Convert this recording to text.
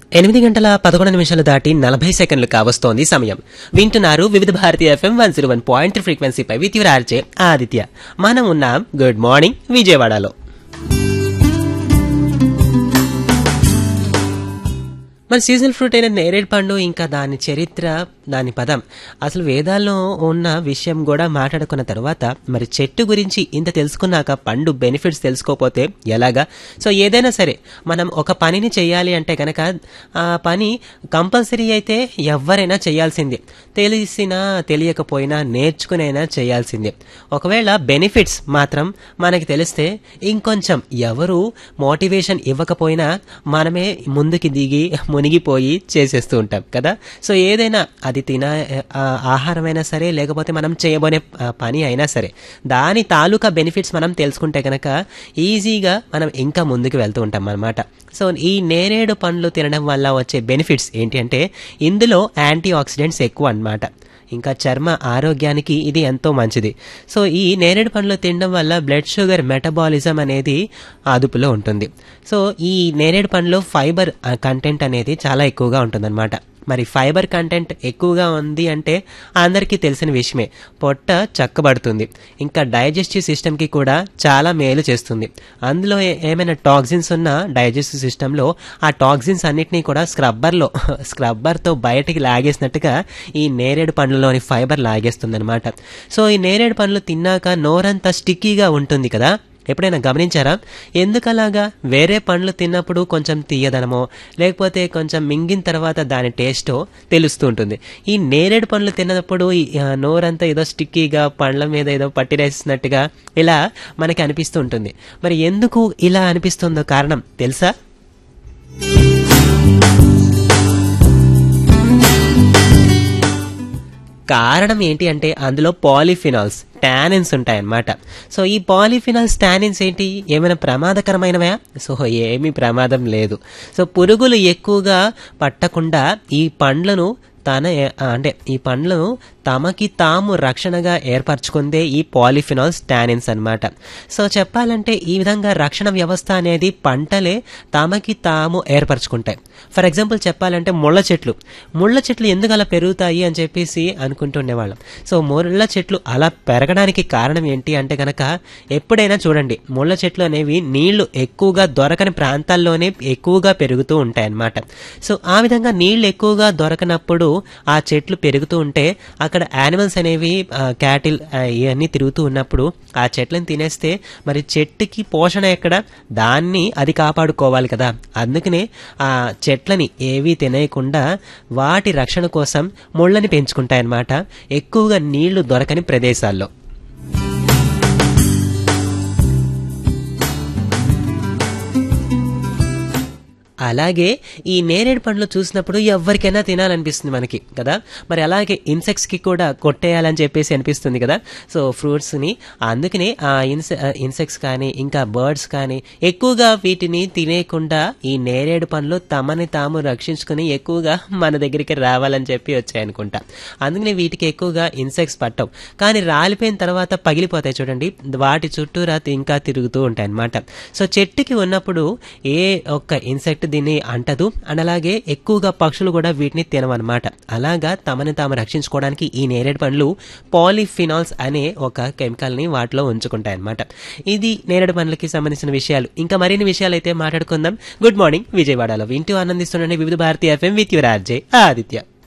ఎనిమిది గంటల పదకొండు నిమిషాలు దాటి నలభై సెకండ్లు కావస్తోంది సమయం వింటున్నారు Vividha Bharati FM one zero one point ఫ్రీక్వెన్సీపై విత్ యువర్ ఆర్జే ఆదిత్య మనం ఉన్నాం గుడ్ మార్నింగ్ విజయవాడలో మన సీజనల్ ఫ్రూట్ అయిన నేరేడు పండు ఇంకా దాని చరిత్ర దాని పదం అసలు వేదాల్లో ఉన్న విషయం కూడా మాట్లాడుకున్న తర్వాత మరి చెట్టు గురించి ఇంత తెలుసుకున్నాక పండు బెనిఫిట్స్ తెలుసుకోపోతే ఎలాగా సో ఏదైనా సరే మనం ఒక పనిని చేయాలి అంటే కనుక ఆ పని కంపల్సరీ అయితే ఎవరైనా చేయాల్సిందే తెలిసినా తెలియకపోయినా నేర్చుకునైనా చేయాల్సిందే ఒకవేళ బెనిఫిట్స్ మాత్రం మనకి తెలిస్తే ఇంకొంచెం ఎవరు మోటివేషన్ ఇవ్వకపోయినా మనమే ముందుకి దిగి మునిగిపోయి చేసేస్తూ ఉంటాం కదా సో ఏదైనా అది తిన ఆ, ఆహారమైనా సరే లేకపోతే మనం చేయబోనే ఆ, పని అయినా సరే దాని తాలూకా బెనిఫిట్స్ మనం తెలుసుకుంటే కనుక ఈజీగా మనం ఇంకా ముందుకు వెళ్తూ ఉంటాం అన్నమాట సో ఈ నేరేడు పండ్లు తినడం వల్ల వచ్చే బెనిఫిట్స్ ఏంటి అంటే ఇందులో యాంటీ ఆక్సిడెంట్స్ ఎక్కువ అన్నమాట ఇంకా చర్మ ఆరోగ్యానికి ఇది ఎంతో మంచిది సో ఈ నేరేడు పండ్లు తినడం వల్ల బ్లడ్ షుగర్ మెటబాలిజం అనేది అదుపులో ఉంటుంది సో ఈ నేరేడు పండ్లో ఫైబర్ కంటెంట్ అనేది చాలా ఎక్కువగా ఉంటుందన్నమాట మరి ఫైబర్ కంటెంట్ ఎక్కువగా ఉంది అంటే అందరికీ తెలిసిన విషయమే పొట్ట చక్కబడుతుంది ఇంకా డైజెస్టివ్ సిస్టమ్కి కూడా చాలా మేలు చేస్తుంది అందులో ఏ- ఏమైనా టాక్సిన్స్ ఉన్న డైజెస్టివ్ సిస్టంలో ఆ టాక్సిన్స్ అన్నిటినీ కూడా స్క్రబ్బర్లో స్క్రబ్బర్తో బయటికి లాగేసినట్టుగా ఈ నేరేడు పండ్లలోని ఫైబర్ లాగేస్తుంది అనమాట సో ఈ నేరేడు పండ్లు తిన్నాక నోరంతా స్టిక్కీగా ఉంటుంది కదా ఎప్పుడైనా గమనించారా ఎందుకలాగా వేరే పండ్లు తిన్నప్పుడు కొంచెం తీయదనమో లేకపోతే కొంచెం మింగిన తర్వాత దాని టేస్టో తెలుస్తూ ఉంటుంది ఈ నేరేడు పండ్లు తిన్నప్పుడు ఈ, ఆ, నోరంతా ఏదో స్టిక్కీగా పండ్ల మీద ఏదో పట్టిరేసినట్టుగా ఇలా మనకి అనిపిస్తూ ఉంటుంది మరి ఎందుకు ఇలా అనిపిస్తుందో కారణం తెలుసా కారణం ఏంటి అంటే అందులో పాలిఫినాల్స్ టానిన్స్ ఉంటాయన్నమాట సో ఈ పాలిఫినాల్స్ టానిన్స్ ఏంటి ఏమైనా ప్రమాదకరమైనవా సో ఏమీ ప్రమాదం లేదు సో పురుగులు ఎక్కువగా పట్టకుండా ఈ పండ్లను తన అంటే ఈ పండ్లను తమకి తాము రక్షణగా ఏర్పరచుకుందే ఈ పాలిఫినాల్స్ టానిన్స్ అన్నమాట సో చెప్పాలంటే ఈ విధంగా రక్షణ వ్యవస్థ అనేది పంటలే తమకి తాము ఏర్పరచుకుంటాయి ఫర్ ఎగ్జాంపుల్ చెప్పాలంటే ముళ్ళ చెట్లు ముళ్ళ చెట్లు ఎందుకు అలా పెరుగుతాయి అని చెప్పేసి అనుకుంటుండేవాళ్ళం సో ముళ్ళ చెట్లు అలా పెరగడానికి కారణం ఏంటి అంటే కనుక ఎప్పుడైనా చూడండి ముళ్ళ చెట్లు అనేవి నీళ్లు ఎక్కువగా దొరకని ప్రాంతాల్లోనే ఎక్కువగా పెరుగుతూ ఉంటాయి అన్నమాట సో ఆ విధంగా నీళ్లు ఎక్కువగా దొరకనప్పుడు ఆ చెట్లు పెరుగుతూ ఉంటే అక్కడ యానిమల్స్ అనేవి క్యాటిల్ ఇవన్నీ తిరుగుతూ ఉన్నప్పుడు ఆ చెట్లను తినేస్తే మరి చెట్టుకి పోషణ ఎక్కడ దాన్ని అది కాపాడుకోవాలి కదా అందుకనే ఆ చెట్లని ఏవీ తినేయకుండా వాటి రక్షణ కోసం ముళ్ళని పెంచుకుంటాయన్నమాట ఎక్కువగా నీళ్లు దొరకని ప్రదేశాల్లో అలాగే ఈ నేరేడు పండ్లు చూసినప్పుడు ఎవరికైనా తినాలనిపిస్తుంది మనకి కదా మరి అలాగే ఇన్సెక్ట్స్ కి కూడా కొట్టేయాలని చెప్పేసి అనిపిస్తుంది కదా సో ఫ్రూట్స్ ని అందుకనే ఆ ఇన్సె ఇన్సెక్ట్స్ కానీ ఇంకా బర్డ్స్ కానీ ఎక్కువగా వీటిని తినేయకుండా ఈ నేరేడు పండ్లు తమని తాము రక్షించుకుని ఎక్కువగా మన దగ్గరికి రావాలని చెప్పి వచ్చాయనుకుంటా అందుకనే వీటికి ఎక్కువగా ఇన్సెక్ట్స్ పట్టవు కానీ రాలిపోయిన తర్వాత పగిలిపోతాయి చూడండి వాటి చుట్టూరా ఇంకా తిరుగుతూ ఉంటాయి అన్నమాట సో చెట్టుకి ఉన్నప్పుడు ఏ ఒక్క ఇన్సెక్ట్ దీన్ని అంటదు అండ్ అలాగే ఎక్కువగా పక్షులు కూడా వీటిని తినవన్నమాట అలాగా తమని తాము రక్షించుకోవడానికి ఈ నేరేడు పండ్లు పాలిఫినాల్స్ అనే ఒక కెమికల్ ని వాటిలో ఉంచుకుంటాయి అన్నమాట ఇది నేరేడు పండ్లకి సంబంధించిన విషయాలు ఇంకా మరిన్ని విషయాలు అయితే మాట్లాడుకుందాం గుడ్ మార్నింగ్ విజయవాడలో వింటూ ఆనందిస్తుండండి Vividh Bharati FM with your RJ Aditya